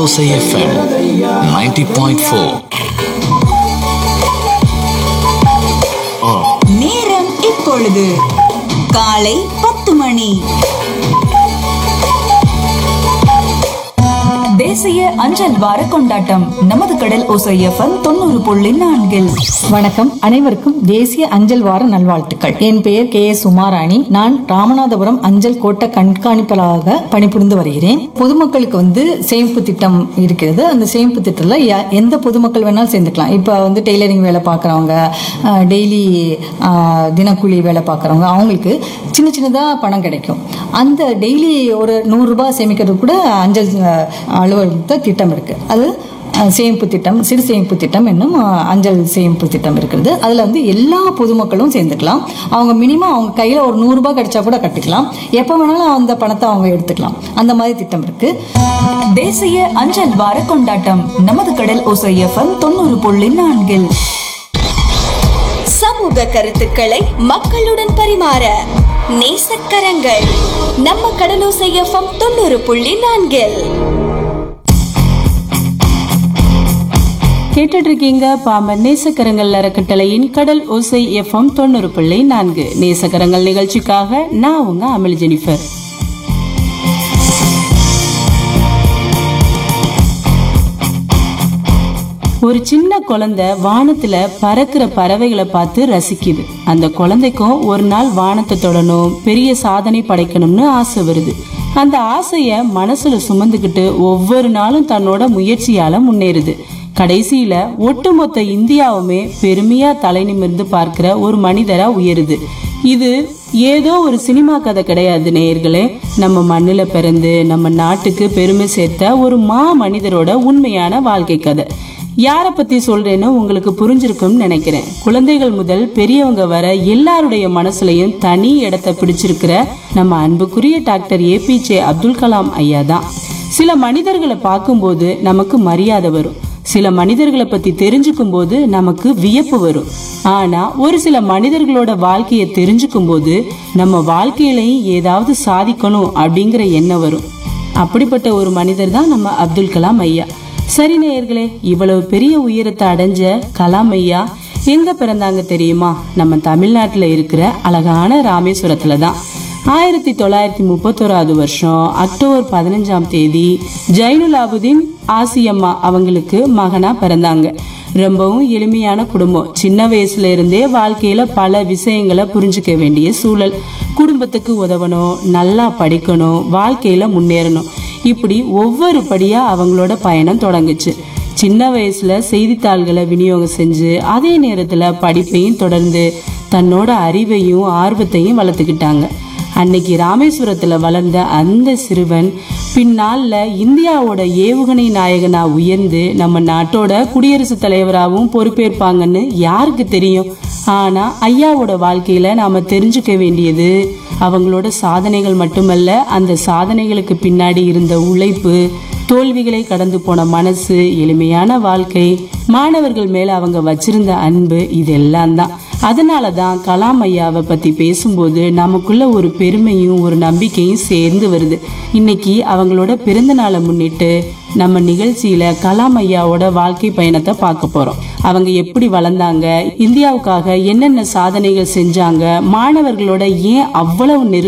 Alosa FM 90.4. நேரம் இப்பொழுது காலை பத்து மணி தேசிய அஞ்சல் வார கொண்டாட்டம் நமது கடல் ஓசை எஃப்எம் தொண்ணூறு புள்ளி நான்கில் வணக்கம் அனைவருக்கும் தேசிய அஞ்சல் வார நல்வாழ்த்துக்கள் என் பெயர் கே எஸ் உமாராணி நான் ராமநாதபுரம் அஞ்சல் கோட்ட கண்காணிப்பாளராக பணிபுரிந்து வருகிறேன் பொதுமக்களுக்கு வந்து சேமிப்பு திட்டம் இருக்கிறது அந்த சேமிப்பு திட்டத்தில் யா- எந்த பொதுமக்கள் வேணாலும் சேர்ந்துக்கலாம் இப்போ வந்து டெய்லரிங் வேலை பார்க்குறவங்க டெய்லி தினக்கூலி வேலை பார்க்குறவங்க அவங்களுக்கு சின்ன சின்னதாக பணம் கிடைக்கும் அந்த டெய்லி ஒரு நூறுரூபா சேமிக்கிறது கூட அஞ்சல் அஹ், அலுவலகத்தில் திட்டம் இருக்குது அது அஹ், சேமிப்பு திட்டம் சிறு சேமிப்பு திட்டம் என்னும் அஹ், அஞ்சல் சேமிப்பு திட்டம் இருக்கிறது அதில் வந்து எல்லா பொதுமக்களும் சேர்ந்துக்கலாம் அவங்க மினிமம் அவங்க கையில் ஒரு நூறுரூபா கிடைச்சா கூட கட்டிக்கலாம் எப்போ வேணாலும் அந்த பணத்தை அவங்க எடுத்துக்கலாம் அந்த மாதிரி திட்டம் இருக்குது தேசிய அஞ்சல் வார கொண்டாட்டம் நமது கடல் ஓசை எஃப்எம் தொண்ணூறு புள்ளி நான்கில் சமூக கருத்துக்களை மக்களுடன் பரிமாற நேசக்கரங்கள் நம்ம கடலோசை எஃப்எம் தொண்ணூறு புள்ளி நான்கில் கேட்டுட்டு இருக்கீங்க பாம்பன் நேசக்கரங்கள் அறக்கட்டளையின் கடல் ஓசை எஃப்எம் தொண்ணூறு புள்ளி நான்கு நேசக்கரங்கள் நிகழ்ச்சிக்காக நான் உங்க அமில் ஜெனிஃபர் ஒரு சின்ன குழந்தை வானத்துல பறக்கிற பறவைகளை பார்த்து ரசிக்குது அந்த குழந்தைக்கும் ஒரு நாள் வானத்தை தொடணும் பெரிய சாதனை படைக்கணும்னு ஆசை வருது அந்த ஆசைய மனசுல சுமந்துக்கிட்டு ஒவ்வொரு நாளும் தன்னோட முயற்சியால முன்னேறுது கடைசியில ஒட்டுமொத்த இந்தியாவுமே பெருமையா தலை நிமிர்ந்து பார்க்கிற ஒரு மனிதரா உயருது இது ஏதோ ஒரு சினிமா கதை கிடையாது நேயர்களே நம்ம மண்ணுல பிறந்து நம்ம நாட்டுக்கு பெருமை சேர்த்த ஒரு மா மனிதரோட உண்மையான வாழ்க்கை கதை யாரை பத்தி சொல்றேன்னு உங்களுக்கு புரிஞ்சிருக்கும்னு நினைக்கிறேன் குழந்தைகள் முதல் பெரியவங்க வர எல்லாருடைய மனசுலயும் தனி இடத்தை பிடிச்சிருக்கிற நம்ம அன்புக்குரிய டாக்டர் ஏபிஜே அப்துல் கலாம் ஐயா தான் சில மனிதர்களை பார்க்கும்போது நமக்கு மரியாதை வரும் சில மனிதர்களை பத்தி தெரிஞ்சுக்கும் போது நமக்கு வியப்பு வரும் ஆனா ஒரு சில மனிதர்களோட வாழ்க்கையை தெரிஞ்சுக்கும் போது நம்ம வாழ்க்கையிலையும் ஏதாவது சாதிக்கணும் அப்படிங்கிற எண்ணம் வரும் அப்படிப்பட்ட ஒரு மனிதர் தான் நம்ம அப்துல் கலாம் ஐயா சரி நேயர்களே இவ்வளவு பெரிய உயரத்தை அடைஞ்ச கலாம் ஐயா எங்க பிறந்தாங்க தெரியுமா நம்ம தமிழ்நாட்டுல இருக்கிற அழகான ராமேஸ்வரத்துல தான் ஆயிரத்தி தொள்ளாயிரத்தி முப்பத்தோராவது வருஷம் அக்டோபர் பதினஞ்சாம் தேதி ஜைனுலாபுதீன் ஆசியம்மா அவங்களுக்கு மகனா பிறந்தாங்க ரொம்பவும் எளிமையான குடும்பம் சின்ன வயசுல இருந்தே வாழ்க்கையில பல விஷயங்களை புரிஞ்சுக்க வேண்டிய சூழல் குடும்பத்துக்கு உதவணும் நல்லா படிக்கணும் வாழ்க்கையில முன்னேறணும் இப்படி ஒவ்வொரு படியா அவங்களோட பயணம் தொடங்குச்சு சின்ன வயசுல செய்தித்தாள்களை விநியோகம் செஞ்சு அதே நேரத்துல படிப்பையும் தொடர்ந்து தன்னோட அறிவையும் ஆர்வத்தையும் வளர்த்துக்கிட்டாங்க அன்னைக்கு ராமேஸ்வரத்துல வளர்ந்த அந்த சிறுவன் பின்னால இந்தியாவோட ஏவுகணை நாயகனா உயர்ந்து நம்ம நாட்டோட குடியரசுத் தலைவராகவும் பொறுப்பேற்பாங்கன்னு யாருக்கு தெரியும் ஆனா ஐயாவோட வாழ்க்கையில நாம தெரிஞ்சுக்க வேண்டியது அவங்களோட சாதனைகள் மட்டுமல்ல அந்த சாதனைகளுக்கு பின்னாடி இருந்த உழைப்பு தோல்விகளை கடந்து போன மனசு எளிமையான வாழ்க்கை மாணவர்கள் மேல அவங்க வச்சிருந்த அன்பு இதெல்லாம் தான் அதனால தான் கலாம் ஐயாவை பத்தி பேசும்போது நமக்குள்ள ஒரு பெருமையும் ஒரு நம்பிக்கையும் சேர்ந்து வருது இன்னைக்கு அவங்களோட பிறந்த நாளை முன்னிட்டு நம்ம நிகழ்ச்சியில கலாம் ஐயாவோட வாழ்க்கை பயணத்தை பார்க்க போறோம் அவங்க எப்படி வளர்ந்தாங்க இந்தியாவுக்காக என்னென்ன சாதனைகள் செஞ்சாங்க மாணவர்களோட ஏன் அவ்வளவு நெரு